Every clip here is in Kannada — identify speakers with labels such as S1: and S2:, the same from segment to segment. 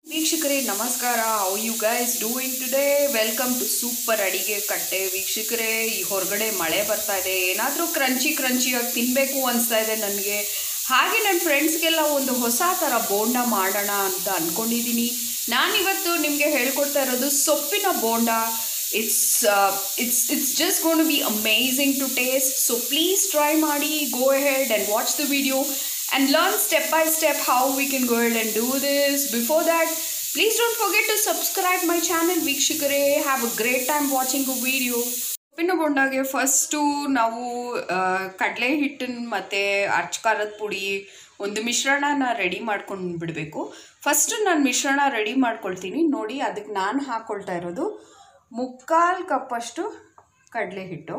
S1: ವೀಕ್ಷಕರೇ ನಮಸ್ಕಾರ how you guys doing today welcome to super Adige Katte ವೀಕ್ಷಕರೇ ಈ ಹೊರಗಡೆ ಮಳೆ ಬರ್ತಾ ಇದೆ ಏನಾದರೂ ಕ್ರಂಚಿ ಕ್ರಂಚಿಯಾಗಿ ತಿನ್ನಬೇಕು ಅನಿಸ್ತಾ ಇದೆ ನನಗೆ ಹಾಗೆ ನನ್ನ ಫ್ರೆಂಡ್ಸ್ಗೆಲ್ಲ ಒಂದು ಹೊಸ ಥರ ಬೋಂಡ ಮಾಡೋಣ ಅಂತ ಅಂದ್ಕೊಂಡಿದ್ದೀನಿ ನಾನಿವತ್ತು ನಿಮಗೆ ಹೇಳ್ಕೊಡ್ತಾ ಇರೋದು ಸೊಪ್ಪಿನ bonda it's it's it's just gonna be amazing to taste so please try ಮಾಡಿ go ahead and watch the video and learn step by step how we can go ahead and do this. Before that, please don't forget to subscribe my channel ವೀಕ್ಷಕರೇ have a great time watching a video ಉಪ್ಪಿನ ಬೋಂಡಾಗೆ ಫಸ್ಟು ನಾವು ಕಡಲೆ ಹಿಟ್ಟನ್ನು ಮತ್ತು ಅಚ್ಕಾರದ ಪುಡಿ ಒಂದು ಮಿಶ್ರಣನ ರೆಡಿ ಮಾಡ್ಕೊಂಡು ಬಿಡಬೇಕು ಫಸ್ಟು ನಾನು ಮಿಶ್ರಣ ರೆಡಿ ಮಾಡ್ಕೊಳ್ತೀನಿ ನೋಡಿ ಅದಕ್ಕೆ ನಾನು ಹಾಕ್ಕೊಳ್ತಾ ಇರೋದು ಮುಕ್ಕಾಲು ಕಪ್ಪಷ್ಟು ಕಡಲೆ ಹಿಟ್ಟು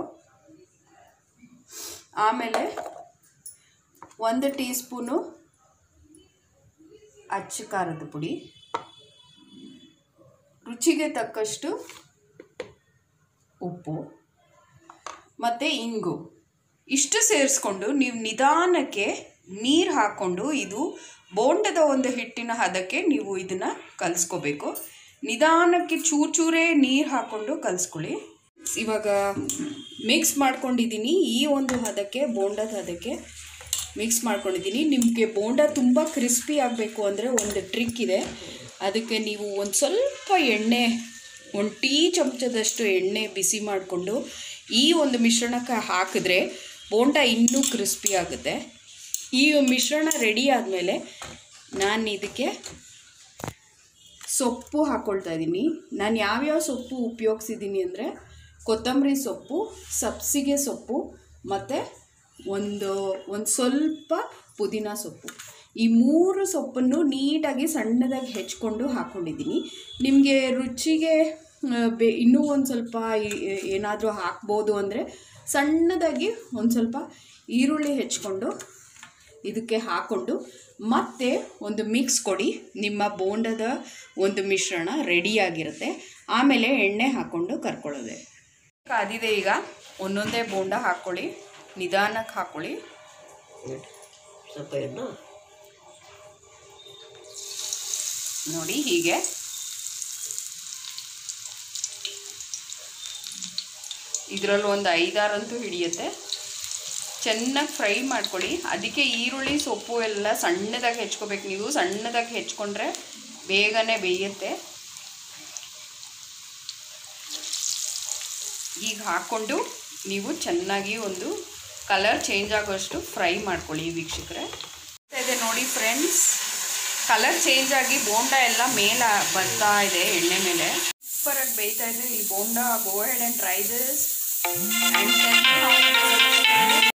S1: ಆಮೇಲೆ ಒಂದು ಟೀ ಸ್ಪೂನು ಅಚ್ಚ ಖಾರದ ಪುಡಿ ರುಚಿಗೆ ತಕ್ಕಷ್ಟು ಉಪ್ಪು ಮತ್ತು ಇಂಗು ಇಷ್ಟು ಸೇರಿಸ್ಕೊಂಡು ನೀವು ನಿಧಾನಕ್ಕೆ ನೀರು ಹಾಕ್ಕೊಂಡು ಇದು ಬೋಂಡದ ಒಂದು ಹಿಟ್ಟಿನ ಹದಕ್ಕೆ ನೀವು ಇದನ್ನು ಕಲಿಸ್ಕೋಬೇಕು ನಿಧಾನಕ್ಕೆ ಚೂರು ಚೂರೇ ನೀರು ಹಾಕ್ಕೊಂಡು ಕಲಿಸ್ಕೊಳ್ಳಿ ಇವಾಗ ಮಿಕ್ಸ್ ಮಾಡ್ಕೊಂಡಿದ್ದೀನಿ ಈ ಒಂದು ಹದಕ್ಕೆ ಬೋಂಡದ ಹದಕ್ಕೆ ಮಿಕ್ಸ್ ಮಾಡ್ಕೊಂಡಿದ್ದೀನಿ ನಿಮಗೆ ಬೋಂಡ ತುಂಬ ಕ್ರಿಸ್ಪಿ ಆಗಬೇಕು ಅಂದರೆ ಒಂದು ಟ್ರಿಕ್ ಇದೆ ಅದಕ್ಕೆ ನೀವು ಒಂದು ಸ್ವಲ್ಪ ಎಣ್ಣೆ ಒಂದು ಟೀ ಚಮಚದಷ್ಟು ಎಣ್ಣೆ ಬಿಸಿ ಮಾಡಿಕೊಂಡು ಈ ಒಂದು ಮಿಶ್ರಣಕ್ಕೆ ಹಾಕಿದ್ರೆ ಬೋಂಡ ಇನ್ನೂ ಕ್ರಿಸ್ಪಿ ಆಗುತ್ತೆ ಈ ಮಿಶ್ರಣ ರೆಡಿ ಆದಮೇಲೆ ನಾನು ಇದಕ್ಕೆ ಸೊಪ್ಪು ಹಾಕ್ಕೊಳ್ತಾ ಇದ್ದೀನಿ ನಾನು ಯಾವ್ಯಾವ ಸೊಪ್ಪು ಉಪಯೋಗಿಸಿದ್ದೀನಿ ಅಂದರೆ ಕೊತ್ತಂಬರಿ ಸೊಪ್ಪು ಸಬ್ಸಿಗೆ ಸೊಪ್ಪು ಮತ್ತು ಒಂದು ಒಂದು ಸ್ವಲ್ಪ ಪುದೀನ ಸೊಪ್ಪು ಈ ಮೂರು ಸೊಪ್ಪನ್ನು ನೀಟಾಗಿ ಸಣ್ಣದಾಗಿ ಹೆಚ್ಕೊಂಡು ಹಾಕ್ಕೊಂಡಿದ್ದೀನಿ ನಿಮಗೆ ರುಚಿಗೆ ಆ, ಬೇ ಇನ್ನೂ ಒಂದು ಸ್ವಲ್ಪ ಏನಾದರೂ ಹಾಕ್ಬೋದು ಅಂದರೆ ಸಣ್ಣದಾಗಿ ಒಂದು ಸ್ವಲ್ಪ ಈರುಳ್ಳಿ ಹೆಚ್ಕೊಂಡು ಇದಕ್ಕೆ ಹಾಕ್ಕೊಂಡು ಮತ್ತೆ ಒಂದು ಮಿಕ್ಸ್ ಕೊಡಿ ನಿಮ್ಮ ಬೋಂಡದ ಒಂದು ಮಿಶ್ರಣ ರೆಡಿಯಾಗಿರುತ್ತೆ ಆಮೇಲೆ ಎಣ್ಣೆ ಹಾಕ್ಕೊಂಡು ಕರ್ಕೊಳ್ಳೋದೆ ಕಾದಿದೆ ಈಗ ಒಂದೊಂದೇ ಬೋಂಡ ಹಾಕ್ಕೊಳ್ಳಿ ನಿಧಾನಕ್ಕೆ ಹಾಕ್ಕೊಳ್ಳಿ
S2: ಸ್ವಲ್ಪ ಎಣ್ಣೆ
S1: ನೋಡಿ ಹೀಗೆ ಇದರಲ್ಲಿ ಒಂದು ಐದಾರಂತೂ ಹಿಡಿಯುತ್ತೆ ಚೆನ್ನಾಗಿ ಫ್ರೈ ಮಾಡ್ಕೊಳ್ಳಿ ಅದಕ್ಕೆ ಈರುಳ್ಳಿ ಸೊಪ್ಪು ಎಲ್ಲ ಸಣ್ಣದಾಗಿ ಹೆಚ್ಕೋಬೇಕು ನೀವು ಸಣ್ಣದಾಗಿ ಹೆಚ್ಕೊಂಡ್ರೆ ಬೇಗನೆ ಬೇಯುತ್ತೆ ಈಗ ಹಾಕ್ಕೊಂಡು ನೀವು ಚೆನ್ನಾಗಿ ಒಂದು ಕಲರ್ ಚೇಂಜ್ ಆಗೋಷ್ಟು ಫ್ರೈ ಮಾಡ್ಕೊಳ್ಳಿ ವೀಕ್ಷಕರೇ ಇದೆ ನೋಡಿ ಫ್ರೆಂಡ್ಸ್ ಕಲರ್ ಚೇಂಜ್ ಆಗಿ ಬೋಂಡ ಎಲ್ಲ ಮೇಲೆ ಬರ್ತಾ ಇದೆ ಎಣ್ಣೆ ಮೇಲೆ ಸೂಪರಾಗಿ ಬೇಯ್ತಾ ಇದೆ ಈ bonda go ahead and try this and